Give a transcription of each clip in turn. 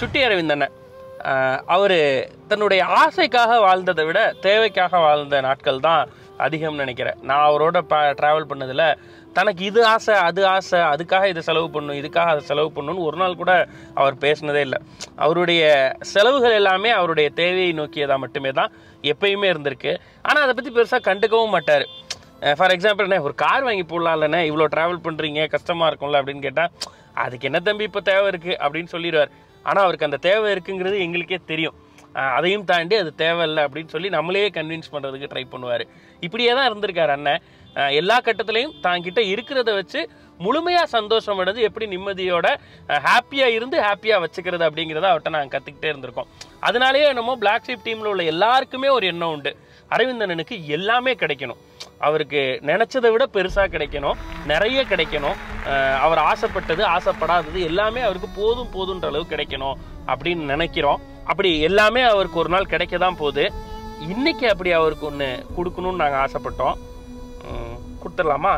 சுட்டி அரவிந்தண்ண அவர் தன்னுடைய ஆசைக்காக வாழ்ந்ததை விட தேவைக்காக வாழ்ந்த நாட்கள் தான் அதிகம்னு நினைக்கிறேன் நான் அவரோட ப ட்ராவல் பண்ணதில் தனக்கு இது ஆசை அது ஆசை அதுக்காக இதை செலவு பண்ணணும் இதுக்காக அதை செலவு பண்ணணும்னு ஒரு நாள் கூட அவர் பேசினதே இல்லை அவருடைய செலவுகள் எல்லாமே அவருடைய தேவையை நோக்கியதாக மட்டுமே தான் எப்பயுமே இருந்திருக்கு ஆனால் அதை பற்றி பெருசாக கண்டுக்கவும் மாட்டார் ஃபார் எக்ஸாம்பிள் என்ன ஒரு கார் வாங்கி போடலாம் இல்லைண்ணே இவ்வளோ ட்ராவல் பண்ணுறீங்க கஷ்டமாக இருக்கும்ல அப்படின்னு கேட்டால் அதுக்கு என்ன தம்பி இப்போ தேவை இருக்குது அப்படின்னு சொல்லிடுவார் ஆனால் அவருக்கு அந்த தேவை இருக்குங்கிறது எங்களுக்கே தெரியும் அஹ் அதையும் தாண்டி அது தேவையில்லை அப்படின்னு சொல்லி நம்மளே கன்வின்ஸ் பண்ணுறதுக்கு ட்ரை பண்ணுவார் இப்படியே தான் இருந்திருக்காரு அண்ணன் அஹ் எல்லா கட்டத்துலையும் தாங்கிட்ட இருக்கிறத வச்சு முழுமையாக சந்தோஷம் அடைஞ்சு எப்படி நிம்மதியோட ஹாப்பியாக இருந்து ஹாப்பியாக வச்சுக்கிறது அப்படிங்கிறத அவர்கிட்ட நாங்கள் கற்றுக்கிட்டே இருந்திருக்கோம் அதனாலேயே என்னமோ பிளாக் ஷீப் டீமில் உள்ள எல்லாருக்குமே ஒரு எண்ணம் உண்டு அரவிந்தனனுக்கு எல்லாமே கிடைக்கணும் அவருக்கு நினச்சதை விட பெருசாக கிடைக்கணும் நிறைய கிடைக்கணும் அஹ் அவர் ஆசைப்பட்டது ஆசைப்படாதது எல்லாமே அவருக்கு போதும் போதுன்ற அளவு கிடைக்கணும் அப்படின்னு நினைக்கிறோம் அப்படி எல்லாமே அவருக்கு ஒரு நாள் கிடைக்க தான் போகுது இன்னைக்கு அப்படி அவருக்கு ஒன்று கொடுக்கணும்னு நாங்கள் ஆசைப்பட்டோம் உம், கொடுத்துடலாமா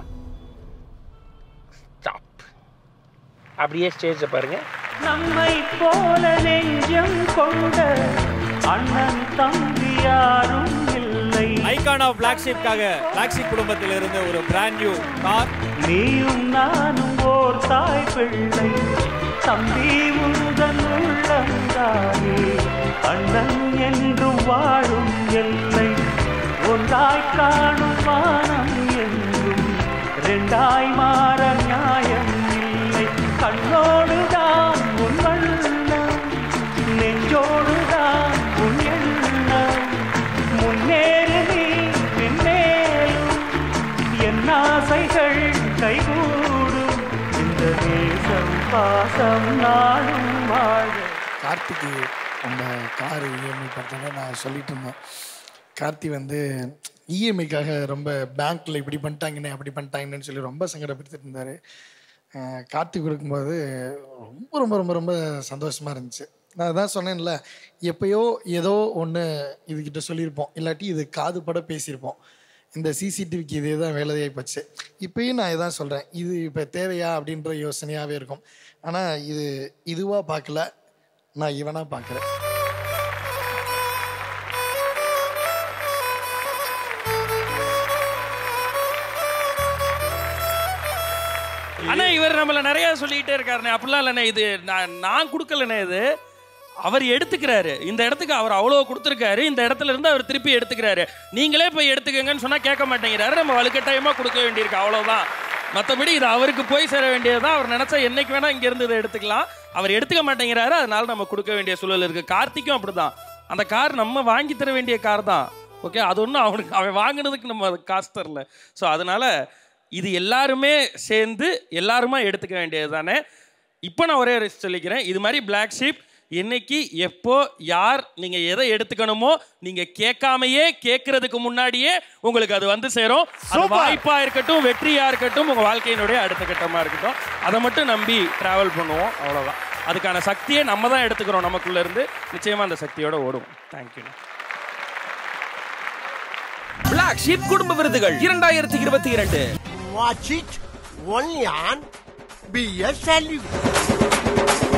ஸ்டாப் அப்படியே ஸ்டேஜை பாருங்க நம்மை போல நெஞ்சம் கொண்ட அண்ணன் தம்பி யாரும் இல்லை ஐகான் ஆஃப் பிளாக் ஷீப்காக பிளாக் ஷீப் குடும்பத்தில் இருந்து ஒரு பிராண்ட் நியூ கார் நீயும் நானும் ஓர் தாய் பிள்ளை தம்பி உந்தன் உள்ளந்தானே அண்ணன் என்றும் வாழும் எல்லை ஒன்றாய் காணும் வானம் என்றும் ரெண்டாய் மாற நியாயம் இல்லை கண்ணோடுதான் உன் வண்ணம் நெஞ்சோடுதான் உன் எண்ணம் முன்னேறு நீ பின்னேறும் என் ஆசைகள் கைகூடும் இந்த தேசம் பாசம் நாடும் வாழ கார்த்திக்கு அந்த கார் இஎம்ஐ பார்த்தோன்னா நான் சொல்லிட்டு இருந்தேன் கார்த்தி வந்து இஎம்ஐக்காக ரொம்ப பேங்க்கில் இப்படி பண்ணிட்டாங்கண்ணே அப்படி பண்ணிட்டாங்கன்னு சொல்லி ரொம்ப சங்கடப்படுத்திட்டு இருந்தார் கார்த்தி கொடுக்கும்போது ரொம்ப ரொம்ப ரொம்ப ரொம்ப சந்தோஷமாக இருந்துச்சு நான் அதான் சொன்னேன்ல எப்பயோ ஏதோ ஒன்று இதுகிட்ட சொல்லியிருப்போம் இல்லாட்டி இது காது பட பேசியிருப்போம் இந்த சிசிடிவிக்கு இதே தான் வேலையாகி போச்சு இப்பயும் நான் இதான் சொல்கிறேன் இது இப்போ தேவையா அப்படின்ற யோசனையாகவே இருக்கும் ஆனால் இது இதுவாக பார்க்கல நான் இவனாக பார்க்குறேன் அண்ணா இவர் நம்மள நிறைய சொல்லிக்கிட்டே இருக்காருண்ணே அப்படிலாம் இல்லைண்ணே இது நான் நான் கொடுக்கலண்ணே இது அவர் எடுத்துக்கிறாரு இந்த இடத்துக்கு அவர் அவ்வளோ கொடுத்துருக்காரு இந்த இடத்துல இருந்து அவர் திருப்பி எடுத்துக்கிறாரு நீங்களே போய் எடுத்துக்கங்கன்னு சொன்னால் கேட்க மாட்டேங்கிறாரு நம்ம வலுக்கட்டாயமாக கொடுக்க வேண்டியிருக்கு அவ்வளோதான் மற்றபடி இது அவருக்கு போய் சேர வேண்டியதுதான் அவர் நினச்சா என்னைக்கு வேணால் இங்கே இருந்து இதை எடுத்துக்கலாம் அவர் எடுத்துக்க மாட்டேங்கிறாரு அதனால நம்ம கொடுக்க வேண்டிய சூழல் இருக்குது கார்த்திக்கும் அப்படிதான் அந்த கார் நம்ம வாங்கி தர வேண்டிய கார் தான் ஓகே அது ஒன்றும் அவனுக்கு அவன் வாங்கினதுக்கு நம்ம அது காசு தரல ஸோ அதனால இது எல்லாருமே சேர்ந்து எல்லாருமா எடுத்துக்க வேண்டியது தானே இப்போ நான் ஒரே ஒரு சொல்லிக்கிறேன் இது மாதிரி பிளாக் ஷீப் என்னைக்கு எப்போ யார் நீங்க எதை எடுத்துக்கணுமோ நீங்க கேட்காமையே கேட்கறதுக்கு முன்னாடியே உங்களுக்கு அது வந்து சேரும் அது வாய்ப்பா இருக்கட்டும் வெற்றியா இருக்கட்டும் உங்க வாழ்க்கையினுடைய அடுத்த கட்டமா இருக்கட்டும் அதை மட்டும் நம்பி டிராவல் பண்ணுவோம் அவ்வளவுதான் அதுக்கான சக்தியை நம்ம தான் எடுத்துக்கிறோம் நமக்குள்ள இருந்து நிச்சயமா அந்த சக்தியோட ஓடுவோம் தேங்க்யூ பிளாக் ஷீப் குடும்ப விருதுகள் இரண்டாயிரத்தி இருபத்தி இரண்டு Watch it only on BS Salute.